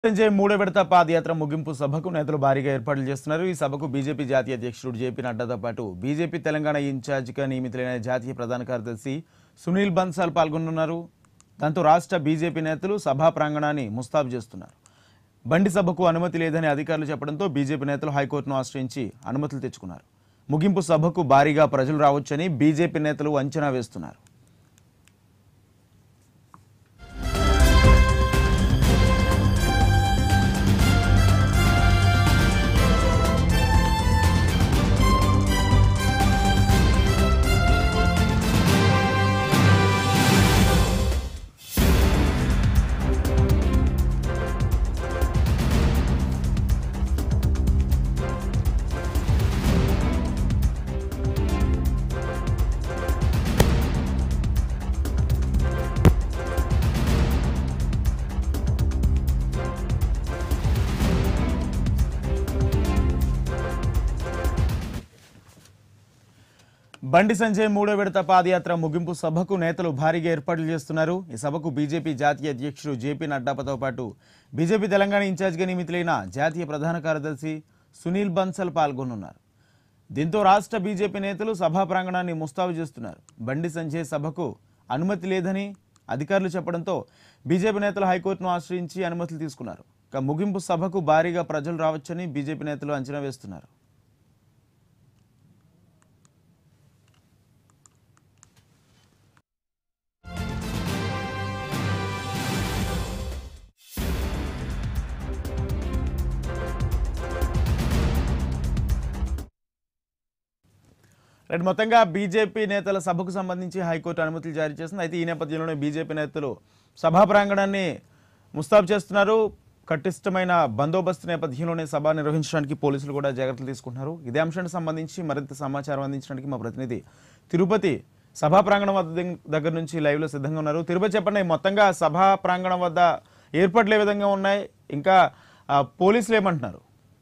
సంజయ్ మూడో విడత పాదయాత్ర ముగింపు సభకు నేతలు భారీగా ఏర్పాట్లు చేస్తున్నారు ఈ సభకు బీజేపీ జాతీయ అధ్యక్షుడు జేపీ నడ్డాతో పాటు బీజేపీ తెలంగాణ ఇన్ఛార్జిగా నియమితులైన జాతీయ ప్రధాన కార్యదర్శి సునీల్ బన్సాల్ పాల్గొనున్నారు దాంతో రాష్ట్ర బీజేపీ నేతలు సభా ప్రాంగణాన్ని ముస్తాబు చేస్తున్నారు బండి సభకు అనుమతి లేదని అధికారులు చెప్పడంతో బీజేపీ నేతలు హైకోర్టును ఆశ్రయించి అనుమతులు తెచ్చుకున్నారు ముగింపు సభకు భారీగా ప్రజలు రావచ్చని బీజేపీ నేతలు అంచనా వేస్తున్నారు బండి సంజయ్ మూడో విడత పాదయాత్ర ముగింపు సభకు నేతలు భారీగా ఏర్పాట్లు చేస్తున్నారు ఈ సభకు బీజేపీ జాతీయ అధ్యక్షుడు జేపీ నడ్డాతో పాటు బీజేపీ తెలంగాణ ఇన్ఛార్జిగా నియమితులైన జాతీయ ప్రధాన కార్యదర్శి సునీల్ బన్సల్ పాల్గొనున్నారు దీంతో రాష్ట్ర బీజేపీ నేతలు సభా ప్రాంగణాన్ని ముస్తాబు చేస్తున్నారు బండి సంజయ్ సభకు అనుమతి లేదని అధికారులు చెప్పడంతో బీజేపీ నేతలు హైకోర్టును ఆశ్రయించి అనుమతులు తీసుకున్నారు ఇక ముగింపు సభకు భారీగా ప్రజలు రావచ్చని బీజేపీ నేతలు అంచనా వేస్తున్నారు రైట్ మొత్తంగా బీజేపీ నేతల సభకు సంబంధించి హైకోర్టు అనుమతులు జారీ చేసింది అయితే ఈ నేపథ్యంలోనే బీజేపీ నేతలు సభా ప్రాంగణాన్ని ముస్తాబు చేస్తున్నారు కట్టిష్టమైన బందోబస్తు నేపథ్యంలోనే సభ నిర్వహించడానికి పోలీసులు కూడా జాగ్రత్తలు తీసుకుంటున్నారు ఇదే అంశానికి సంబంధించి మరింత సమాచారం అందించడానికి మా ప్రతినిధి తిరుపతి సభా ప్రాంగణం వద్ద దగ్గర నుంచి లైవ్లో సిద్ధంగా ఉన్నారు తిరుపతి చెప్పండి మొత్తంగా సభా ప్రాంగణం వద్ద ఏర్పాట్లు ఏ విధంగా ఉన్నాయి ఇంకా ఆ, పోలీసులు ఏమంటున్నారు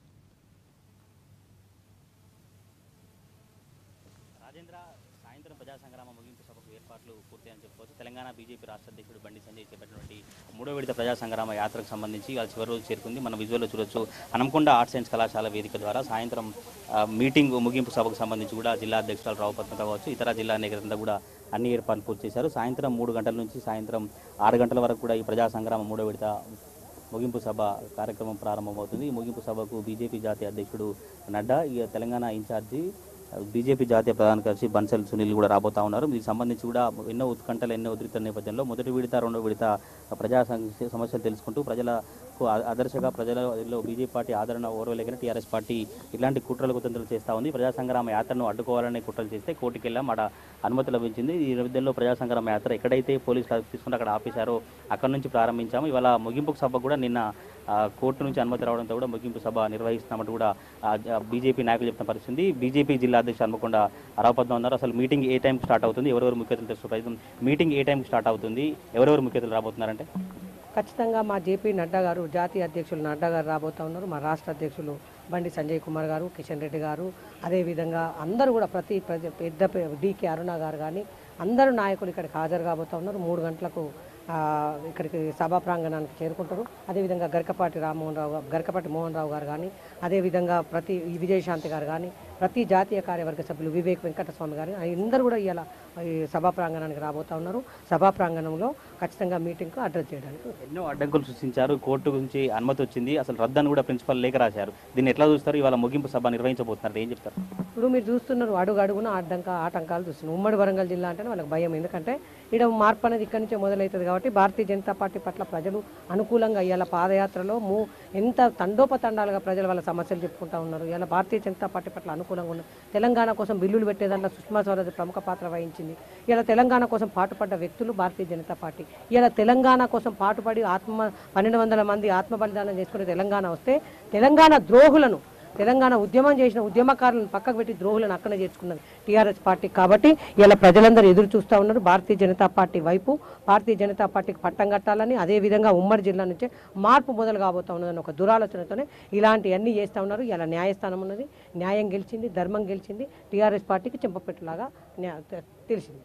రాజేంద్ర సాయంత్రం ప్రజా సంగ్రామ ముగింపు సభకు ఏర్పాట్లు పూర్తయ్యని చెప్పుకోవచ్చు తెలంగాణ బీజేపీ రాష్ట్ర అధ్యక్షుడు బండి సంజయ్ చేపట్టినటువంటి మూడో విడత ప్రజా సంగ్రామ యాత్రకు సంబంధించి వాళ్ళ చివరి రోజు చేరుకుంది మన విజువల్లో చూడొచ్చు హనంకొండ ఆర్ట్స్ సైన్స్ కళాశాల వేదిక ద్వారా సాయంత్రం ఆ, మీటింగ్ ముగింపు సభకు సంబంధించి కూడా జిల్లా అధ్యక్షురాలు రావు పద్మత కావచ్చు ఇతర జిల్లా నేతలంతా కూడా అన్ని ఏర్పాట్లు పూర్తి చేశారు సాయంత్రం మూడు గంటల నుంచి సాయంత్రం ఆరు గంటల వరకు కూడా ఈ ప్రజా సంగ్రామ మూడో విడత ముగింపు సభ కార్యక్రమం ప్రారంభమవుతుంది ఈ ముగింపు సభకు బీజేపీ జాతీయ అధ్యక్షుడు నడ్డా ఇక తెలంగాణ ఇన్ఛార్జి బీజేపీ జాతీయ ప్రధాన కార్యదర్శి బన్సల్ సునీల్ కూడా రాబోతా ఉన్నారు దీనికి సంబంధించి కూడా ఎన్నో ఉత్కంఠలు ఎన్నో ఉద్రిక్త నేపథ్యంలో మొదటి విడత రెండో విడత ప్రజా సం- సమస్యలు తెలుసుకుంటూ ప్రజలకు ఆ- ఆదర్శగా ప్రజలలో బీజేపీ పార్టీ ఆదరణ ఓర్వలేకనే టీఆర్ఎస్ పార్టీ ఇలాంటి కుట్రలు కుతంత్రాలు చేస్తూ ఉంది ప్రజా సంగ్రామ యాత్రను అడ్డుకోవాలనే కుట్రలు చేస్తే కోర్టుకి వెళ్ళాం ఆడ అనుమతి లభించింది ఈ నేపథ్యంలో ప్రజా సంగ్రామ యాత్ర ఎక్కడైతే పోలీసులు తీసుకుంటే అక్కడ ఆపేశారో అక్కడ నుంచి ప్రారంభించాము ఇవాళ ముగింపు సభ కూడా నిన్న ఆ, కోర్టు నుంచి అనుమతి రావడంతో కూడా ముగింపు సభ నిర్వహిస్తున్నామంటూ కూడా బీజేపీ నాయకులు చెప్తున్న పరిస్థితి ఉంది. బీజేపీ జిల్లా అధ్యక్షుడు హన్మకొండ అరాపద్మ ఉన్నారు అసలు మీటింగ్ ఏ టైంకి స్టార్ట్ అవుతుంది ఎవరెవరు ముఖ్య అతిథులు తెలుసు ప్రస్తుతం మీటింగ్ ఏ టైంకి స్టార్ట్ అవుతుంది ఎవరెవరు ముఖ్య అతిథులు రాబోతున్నారంటే ఖచ్చితంగా మా జేపీ నడ్డా గారు జాతీయ అధ్యక్షులు నడ్డా గారు రాబోతా ఉన్నారు మా రాష్ట్ర అధ్యక్షులు బండి సంజయ్ కుమార్ గారు కిషన్ రెడ్డి గారు అదేవిధంగా అందరూ కూడా ప్రతి ప్రజ- పెద్ద పె- డికే అరుణ గారు కానీ అందరూ నాయకులు ఇక్కడికి హాజరు కాబోతా ఉన్నారు మూడు గంటలకు ఆ, ఇక్కడికి సభా ప్రాంగణానికి చేరుకుంటారు అదేవిధంగా గరికపాటి రామ్మోహన్ రావు గారు గరికపాటి మోహన్ రావు గారు కానీ అదేవిధంగా ప్రతి విజయశాంతి గారు కానీ ప్రతి జాతీయ కార్యవర్గ సభ్యులు వివేక్ వెంకటస్వామి గారు అందరూ కూడా ఇవాళ ఈ సభా ప్రాంగణానికి రాబోతా ఉన్నారు సభా ప్రాంగణంలో ఖచ్చితంగా మీటింగ్కు అడ్రస్ చేయడానికి ఎన్నో అడ్డంకులు సృష్టించారు కోర్టు నుంచి అనుమతి వచ్చింది అసలు రద్దని కూడా ప్రిన్సిపల్ లేఖ రాశారు దీన్ని ఎట్లా చూస్తారు ఇవాళ ముగింపు సభ నిర్వహించబోతున్నారు ఏం చెప్తారు ఇప్పుడు మీరు చూస్తున్నారు అడుగు అడుగున అడ్డంక ఆటంకాలు చూస్తున్నారు ఉమ్మడి వరంగల్ జిల్లా అంటేనే వాళ్ళకి భయం ఎందుకంటే ఇక్కడ మార్పు అనేది ఇక్కడి నుంచే మొదలవుతుంది కాబట్టి భారతీయ జనతా పార్టీ పట్ల ప్రజలు అనుకూలంగా ఇవాళ పాదయాత్రలో మూ ఎంత తండోపతండాలుగా ప్రజలు వాళ్ళ సమస్యలు చెప్పుకుంటా ఉన్నారు ఇవాళ భారతీయ జనతా పార్టీ పట్ల అనుకూలంగా ఉన్నారు తెలంగాణ కోసం బిల్లులు పెట్టేదాంట్లో సుష్మా స్వరాజ్ ప్రముఖ పాత్ర వహించింది ఇలా తెలంగాణ కోసం పాటుపడ్డ వ్యక్తులు భారతీయ జనతా పార్టీ ఇలా తెలంగాణ కోసం పాటుపడి ఆత్మ పన్నెండు వందల మంది ఆత్మ బలిదానం చేసుకుని తెలంగాణ వస్తే తెలంగాణ ద్రోహులను తెలంగాణ ఉద్యమం చేసిన ఉద్యమకారులను పక్కకు పెట్టి ద్రోహులను అక్కడే చేర్చుకున్నది టీఆర్ఎస్ పార్టీ కాబట్టి ఇలా ప్రజలందరూ ఎదురు చూస్తూ ఉన్నారు భారతీయ జనతా పార్టీ వైపు భారతీయ జనతా పార్టీకి పట్టం కట్టాలని అదేవిధంగా ఉమ్మడి జిల్లా నుంచే మార్పు మొదలు కాబోతా ఉన్నదని ఒక దురాలోచనతోనే ఇలాంటివన్నీ చేస్తూ ఉన్నారు ఇలా న్యాయస్థానం ఉన్నది న్యాయం గెలిచింది ధర్మం గెలిచింది టీఆర్ఎస్ పార్టీకి చెంపపెట్టులాగా న్యా- తె- తెలిసింది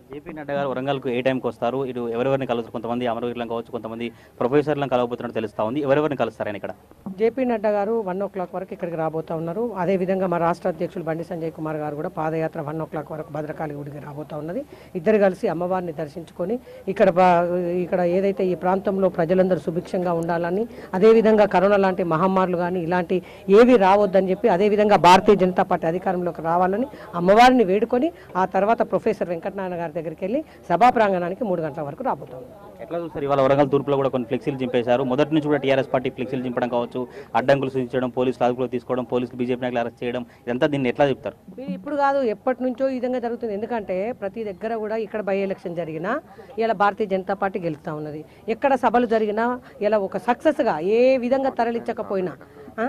జేపీ నడ్డా గారు వరంగల్కు ఏ టైంకి వస్తారు ఇటు ఎవరెవరిని కలుస్తారు కొంతమంది అమరవీరులను కావచ్చు కొంతమంది ప్రొఫెసర్లను కలవబోతున్నట్టు తెలుస్తా ఉంది ఎవరెవరిని కలుస్తారు ఆయన ఇక్కడ జేపీ నడ్డా గారు వన్ ఓ క్లాక్ వరకు ఇక్కడికి రాబోతా ఉన్నారు అదేవిధంగా మా రాష్ట్ర అధ్యక్షులు బండి సంజయ్ కుమార్ గారు కూడా పాదయాత్ర వన్ ఓ క్లాక్ వరకు భద్రకాళి గుడికి రాబోతా ఉన్నది ఇద్దరు కలిసి అమ్మవారిని దర్శించుకొని ఇక్కడ బా- ఇక్కడ ఏదైతే ఈ ప్రాంతంలో ప్రజలందరూ సుభిక్షంగా ఉండాలని అదేవిధంగా కరోనా లాంటి మహమ్మారులు కానీ ఇలాంటి ఏవి రావద్దని చెప్పి అదేవిధంగా భారతీయ జనతా పార్టీ అధికారంలోకి రావాలని అమ్మవారిని వేడుకొని ఆ తర్వాత ప్రొఫెసర్ వెంకటనారాయణ గారి దగ్గరికి వెళ్ళి సభా ప్రాంగణానికి మూడు గంటల వరకు రాబోతా ఉన్నారు ఎట్లా చూస్తారు ఇవాళ వరంగల్ తూర్పులో కూడా కొన్ని ఫ్లెక్సీలు చింపేశారు మొదటి నుంచి కూడా టీఆర్ఎస్ పార్టీ ఫ్లెక్సీలు చింపడం కావచ్చు అడ్డంకులు సూచించడం పోలీసులు అదుపులో తీసుకోవడం పోలీసులు బీజేపీ నాయకులు అరెస్ట్ చేయడం ఇదంతా దీన్ని ఎట్లా చెప్తారు ఇది ఇప్పుడు కాదు ఎప్పటి నుంచో ఈ విధంగా జరుగుతుంది ఎందుకంటే ప్రతి దగ్గర కూడా ఇక్కడ బై ఎలక్షన్ జరిగినా ఇలా భారతీయ జనతా పార్టీ గెలుస్తూ ఉన్నది ఎక్కడ సభలు జరిగినా ఇలా ఒక సక్సెస్గా ఏ విధంగా తరలించకపోయినా ఆ?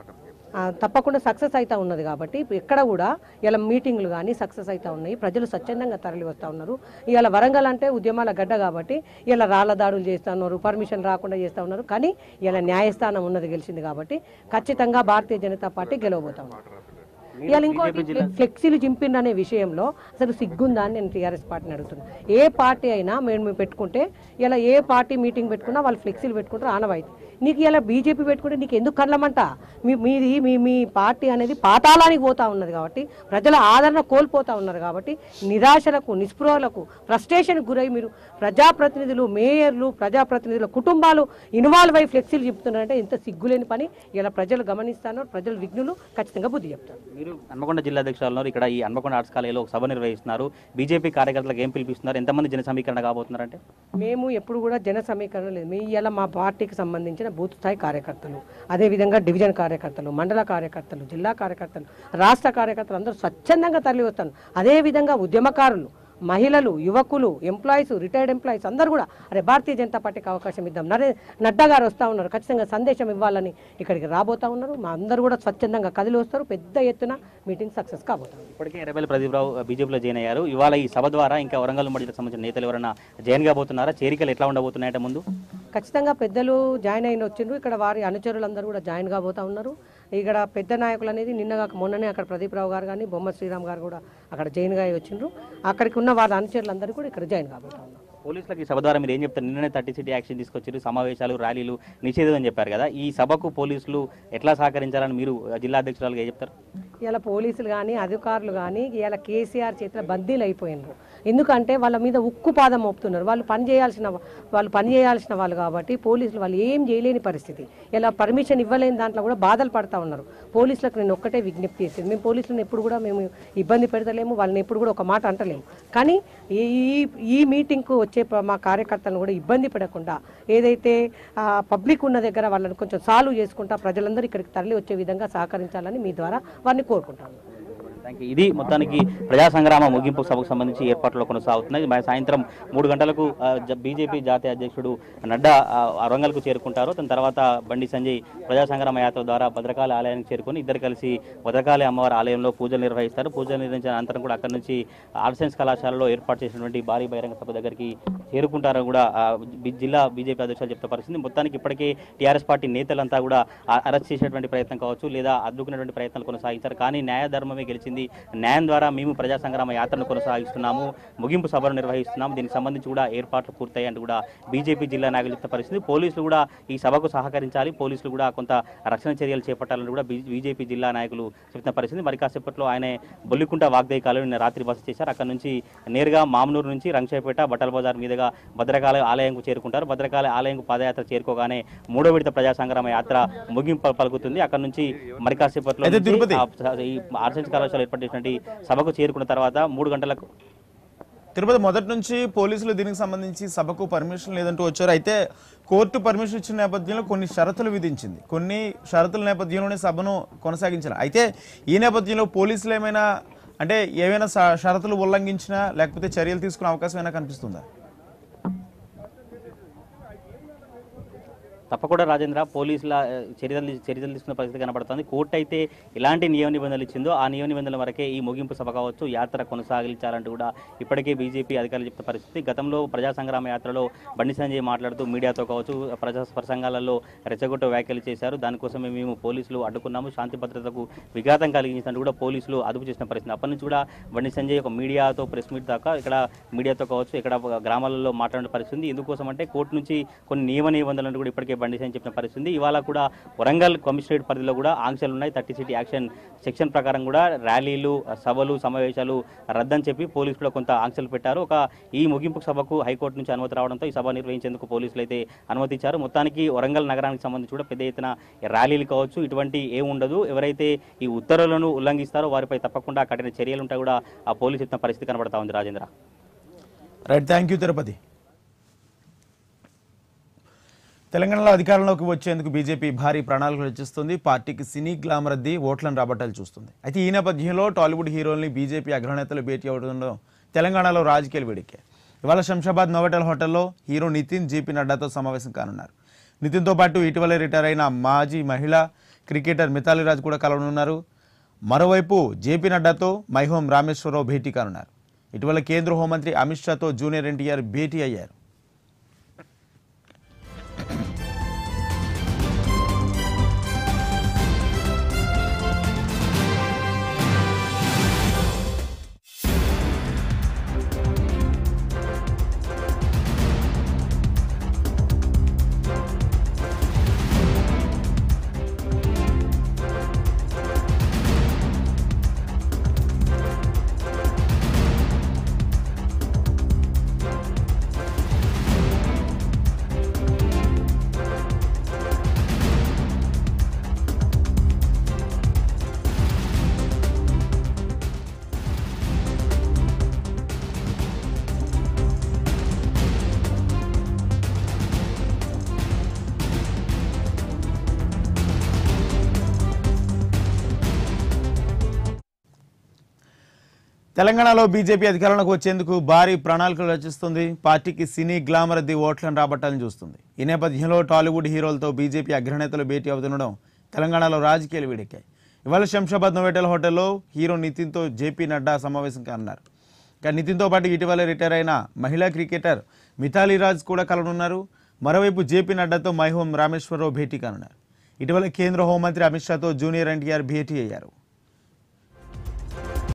ఆ, తప్పకుండా సక్సెస్ అవుతా ఉన్నది కాబట్టి ఇప్పుడు ఎక్కడ కూడా ఇలా మీటింగ్లు కానీ సక్సెస్ అవుతా ఉన్నాయి ప్రజలు స్వచ్ఛందంగా తరలి వస్తూ ఉన్నారు ఇవాళ వరంగల్ అంటే ఉద్యమాల గడ్డ కాబట్టి ఇలా రాళ్ల దాడులు చేస్తూ ఉన్నారు పర్మిషన్ రాకుండా చేస్తూ ఉన్నారు కానీ ఇలా న్యాయస్థానం ఉన్నది గెలిచింది కాబట్టి ఖచ్చితంగా భారతీయ జనతా పార్టీ గెలవబోతా ఉన్నారు ఇవాళ ఇంకోటి ఫ్లెక్సీలు చింపిండి అనే విషయంలో అసలు సిగ్గుందా అని నేను టీఆర్ఎస్ పార్టీని అడుగుతున్నాను ఏ పార్టీ అయినా మేము మేము పెట్టుకుంటే ఇలా ఏ పార్టీ మీటింగ్ పెట్టుకున్నా వాళ్ళు ఫ్లెక్సీలు పెట్టుకుంటారు ఆనవాయితీ నీకు ఇలా బీజేపీ పెట్టుకుంటే నీకు ఎందుకు కళ్ళమంట మీ మీది మీ మీ పార్టీ అనేది పాతాళానికి పోతా ఉన్నది కాబట్టి ప్రజల ఆదరణ కోల్పోతా ఉన్నారు కాబట్టి నిరాశలకు నిస్పృహలకు ఫ్రస్ట్రేషన్కి గురై మీరు ప్రజాప్రతినిధులు మేయర్లు ప్రజాప్రతినిధుల కుటుంబాలు ఇన్వాల్వ్ అయ్యి ఫ్లెక్సీలు చెప్తున్నారంటే ఎంత సిగ్గులేని పని ఇలా ప్రజలు గమనిస్తాను ప్రజలు విఘ్నులు ఖచ్చితంగా బుద్ధి చెప్తారు మీరు హన్మకొండ జిల్లా అధ్యక్షులు ఉన్నారు ఇక్కడ ఈ హన్మకొండ ఆర్ట్స్ కాలేజీలో ఒక సభ నిర్వహిస్తున్నారు బీజేపీ కార్యకర్తలకు ఏం పిలిపిస్తున్నారు ఎంతమంది జన సమీకరణ కాబోతున్నారంటే మేము ఎప్పుడు కూడా జన సమీకరణ లేదు మీ ఇలా మా పార్టీకి సంబంధించిన బూత్ స్థాయి కార్యకర్తలు అదేవిధంగా డివిజన్ కార్యకర్తలు మండల కార్యకర్తలు జిల్లా కార్యకర్తలు రాష్ట్ర కార్యకర్తలు అందరూ స్వచ్ఛందంగా తరలి వస్తాను అదేవిధంగా ఉద్యమకారులు మహిళలు యువకులు ఎంప్లాయీస్ రిటైర్డ్ ఎంప్లాయీస్ అందరూ కూడా అరే భారతీయ జనతా పార్టీకి అవకాశం ఇద్దాం నరే నడ్డా గారు వస్తూ ఉన్నారు ఖచ్చితంగా సందేశం ఇవ్వాలని ఇక్కడికి రాబోతా ఉన్నారు మా అందరూ కూడా స్వచ్ఛందంగా కదిలి వస్తారు పెద్ద ఎత్తున మీటింగ్ సక్సెస్ కాబోతాం ఇప్పటికే ఎర్రబెల్లి ప్రదీప్రావు బీజేపీలో జాయిన్ అయ్యారు ఇవాళ ఈ సభ ద్వారా ఇంకా వరంగల్ ఉమ్మడి జిల్లాకు సంబంధించిన నేతలు ఎవరైనా జాయిన్ కాబోతున్నారా చేరికలు ఎట్లా ఉండబోతున్నాయంటే ముందు ఖచ్చితంగా పెద్దలు జాయిన్ అయిన వచ్చిండ్రు ఇక్కడ వారి అనుచరులందరూ కూడా జాయిన్ కాబోతా ఉన్నారు ఇక్కడ పెద్ద నాయకులు అనేది నిన్నగా మొన్ననే అక్కడ ప్రదీప్ రావు గారు కానీ బొమ్మ శ్రీరామ్ గారు కూడా అక్కడ జాయిన్గా అయి వచ్చిండ్రు అక్కడికి ఉన్న వారి అనుచరులందరూ కూడా ఇక్కడ జాయిన్ కాబోతా ఉన్నారు పోలీసులకు ఈ సభ ద్వారా మీరు ఏం చెప్తారు నిన్ననే థర్టీ సిటీ యాక్షన్ తీసుకొచ్చారు సమావేశాలు ర్యాలీలు నిషేధం అని చెప్పారు కదా ఈ సభకు పోలీసులు ఎట్లా సహకరించాలని మీరు జిల్లా అధ్యక్షురాలుగా ఏం చెప్తారు ఇలా పోలీసులు కానీ అధికారులు కానీ ఇలా కేసీఆర్ చేతిలో బద్దీలు అయిపోయినారు ఎందుకంటే వాళ్ళ మీద ఉక్కు పాదం మోపుతున్నారు వాళ్ళు పని చేయాల్సిన వాళ్ళు పని చేయాల్సిన వాళ్ళు కాబట్టి పోలీసులు వాళ్ళు ఏం చేయలేని పరిస్థితి ఇలా పర్మిషన్ ఇవ్వలేని దాంట్లో కూడా బాధలు పడతా ఉన్నారు పోలీసులకు నేను ఒక్కటే విజ్ఞప్తి చేసేది మేము పోలీసులను ఎప్పుడు కూడా మేము ఇబ్బంది పెడతలేము వాళ్ళని ఎప్పుడు కూడా ఒక మాట అంటలేము కానీ ఈ ఈ- ఈ మీటింగ్కు వచ్చే ప- మా కార్యకర్తలను కూడా ఇబ్బంది పడకుండా ఏదైతే పబ్లిక్ ఉన్న దగ్గర వాళ్ళని కొంచెం సాల్వ్ చేసుకుంటా ప్రజలందరూ ఇక్కడికి తరలి వచ్చే విధంగా సహకరించాలని మీ ద్వారా వారిని కోరుకుంటాను థ్యాంక్ యూ ఇది మొత్తానికి ప్రజా సంగ్రామ ముగింపు సభకు సంబంధించి ఏర్పాట్లు కొనసాగుతున్నాయి మరి సాయంత్రం మూడు గంటలకు ఆ, జ- బీజేపీ జాతీయ అధ్యక్షుడు నడ్డా ఆ, వరంగల్కు చేరుకుంటారు దాని తర్వాత బండి సంజయ్ ప్రజా సంగ్రామ యాత్ర ద్వారా భద్రకాళి ఆలయానికి చేరుకొని ఇద్దరు కలిసి భద్రకాళి అమ్మవారి ఆలయంలో పూజలు నిర్వహిస్తారు పూజలు నిర్వహించిన అనంతరం కూడా అక్కడి నుంచి ఆర్ట్స్ సైన్స్ కళాశాలలో ఏర్పాటు చేసినటువంటి భారీ బహిరంగ సభ దగ్గరికి చేరుకుంటారని కూడా ఆ, బి- జిల్లా బీజేపీ అధ్యక్షులు చెప్తే పరిస్థితి మొత్తానికి ఇప్పటికే టీఆర్ఎస్ పార్టీ నేతలంతా కూడా ఆ- అరెస్ట్ చేసేటువంటి ప్రయత్నం కావచ్చు లేదా అడ్డుకునేటువంటి ప్రయత్నాలు కొనసాగించారు కానీ న్యాయ ధర్మమే గెలిచింది న్యాయం ద్వారా మేము ప్రజా సంగ్రామ యాత్రను కొనసాగిస్తున్నాము ముగింపు సభను నిర్వహిస్తున్నాము దీనికి సంబంధించి కూడా ఏర్పాట్లు పూర్తయ్యాయి అంటూ కూడా బీజేపీ జిల్లా నాయకులు చెప్తున్న పరిస్థితి పోలీసులు కూడా ఈ సభకు సహకరించాలి పోలీసులు కూడా కొంత రక్షణ చర్యలు చేపట్టాలని కూడా బీ- బీజేపీ జిల్లా నాయకులు చెప్తున్న పరిస్థితి మరి కాసేపట్లో ఆయన బొల్లికుంట వాగ్దేవి కాలంలో నిన్న రాత్రి బస చేశారు అక్కడ నుంచి నేరుగా మామనూరు నుంచి రంగశాయపేట బట్టల బజార్ మీదుగా భద్రకాళి ఆలయంకు చేరుకుంటారు భద్రకాళి ఆలయంకు పాదయాత్ర చేరుకోగానే మూడో విడత ప్రజా సంగ్రామ యాత్ర ముగింపు పలుకుతుంది అక్కడ నుంచి మరి కాసేపట్లో అయితే నుంచి తిరుపతి. ఆ ఈ ఆర్సెన్స్ కళాశాల ఏర్పాటు చేసినటువంటి సభకు చేరుకున్న తర్వాత మూడు గంటలకు తిరుపతి మొదటి నుంచి పోలీసులు దీనికి సంబంధించి సభకు పర్మిషన్ లేదంటూ వచ్చారు అయితే కోర్టు పర్మిషన్ ఇచ్చిన నేపథ్యంలో కొన్ని షరతులు విధించింది కొన్ని షరతుల నేపథ్యంలోనే సభను కొనసాగించారు అయితే ఈ నేపథ్యంలో పోలీసులు ఏమైనా అంటే ఏమైనా స- షరతులు ఉల్లంఘించినా లేకపోతే చర్యలు తీసుకునే అవకాశం ఏమైనా కనిపిస్తుందా తప్పకుండా రాజేంద్ర పోలీసుల ఆ, చర్యలు చర్యలు తీసుకున్న పరిస్థితి కనబడుతుంది కోర్టు అయితే ఎలాంటి నియమ నిబంధనలు ఇచ్చిందో ఆ నియమ నిబంధనల వరకే ఈ ముగింపు సభ కావచ్చు యాత్ర కొనసాగించాలంటూ కూడా ఇప్పటికే బీజేపీ అధికారులు చెప్తున్న పరిస్థితి గతంలో ప్రజా సంగ్రామ యాత్రలో బండి సంజయ్ మాట్లాడుతూ మీడియాతో కావచ్చు ప్రజా సంఘాలలో రెచ్చగొట్ట వ్యాఖ్యలు చేశారు దానికోసమే మేము పోలీసులు అడ్డుకున్నాము శాంతి భద్రతకు విఘాతం కలిగించినట్టు కూడా పోలీసులు అదుపు చేసిన పరిస్థితి అప్పటి నుంచి కూడా బండి సంజయ్ ఒక మీడియాతో ప్రెస్ మీట్ దాకా ఇక్కడ మీడియాతో కావచ్చు ఇక్కడ గ్రామాలలో మాట్లాడిన పరిస్థితి ఉంది ఎందుకోసం అంటే కోర్టు నుంచి కొన్ని నియమ నిబంధనలు కూడా ఇప్పటికే బండి సంజయ్ చెప్పిన పరిస్థితి ఉంది ఇవాళ కూడా వరంగల్ కమిషనరేట్ పరిధిలో కూడా ఆంక్షలు ఉన్నాయి థర్టీ సిటీ యాక్షన్ సెక్షన్ ప్రకారం కూడా ర్యాలీలు సభలు సమావేశాలు రద్దని చెప్పి పోలీసులు కూడా కొంత ఆంక్షలు పెట్టారు ఒక ఈ ముగింపు సభకు హైకోర్టు నుంచి అనుమతి రావడంతో ఈ సభ నిర్వహించేందుకు పోలీసులు అయితే అనుమతించారు మొత్తానికి వరంగల్ నగరానికి సంబంధించి కూడా పెద్ద ఎత్తున ర్యాలీలు కావచ్చు ఇటువంటి ఏం ఉండదు ఎవరైతే ఈ ఉత్తర్వులను ఉల్లంఘిస్తారో వారిపై తప్పకుండా కఠిన చర్యలు ఉంటాయి కూడా ఆ పోలీసు ఇచ్చిన పరిస్థితి కనబడతా ఉంది Rajendra right thank you Tirupati తెలంగాణలో అధికారంలోకి వచ్చేందుకు బీజేపీ భారీ ప్రణాళికలు రచిస్తుంది పార్టీకి సినీ గ్లామర్ అద్ది ఓట్లను రాబట్టాలు చూస్తుంది అయితే ఈ నేపథ్యంలో టాలీవుడ్ హీరోల్ని బీజేపీ అగ్రనేతలు భేటీ అవడంలో తెలంగాణలో రాజకీయాలు వేడెక్కాయి ఇవాళ శంషాబాద్ నోవెటల్ హోటల్లో హీరో నితిన్ జేపీ నడ్డాతో సమావేశం కానున్నారు నితిన్తో పాటు ఇటీవలే రిటైర్ అయిన మాజీ మహిళా క్రికెటర్ మితాలి రాజ్ కూడా కలవనున్నారు మరోవైపు జేపీ నడ్డాతో మైహోం రామేశ్వరరావు భేటీ కానున్నారు ఇటీవల కేంద్ర హోంమంత్రి అమిత్ షాతో జూనియర్ ఎన్టీఆర్ భేటీ అయ్యారు తెలంగాణలో బీజేపీ అధికారంలోకి వచ్చేందుకు భారీ ప్రణాళికలు రచిస్తుంది పార్టీకి సినీ గ్లామర్ ది ఓట్లను రాబట్టాలని చూస్తుంది ఈ నేపథ్యంలో టాలీవుడ్ హీరోలతో బీజేపీ అగ్రనేతలు భేటీ అవుతుండడం తెలంగాణలో రాజకీయాలు వేడెక్కాయి ఇవాళ శంషాబాద్ నోవెటల్ హోటల్లో హీరో నితిన్తో జేపీ నడ్డా సమావేశం కానున్నారు ఇక నితిన్తో పాటు ఇటీవల రిటైర్ అయిన మహిళా క్రికెటర్ మిథాలీ రాజ్ కూడా కలనున్నారు మరోవైపు జేపీ నడ్డాతో మైహోం రామేశ్వరరావు భేటీ కానున్నారు ఇటీవల కేంద్ర హోంమంత్రి అమిత్ షాతో జూనియర్ ఎన్టీఆర్ భేటీ అయ్యారు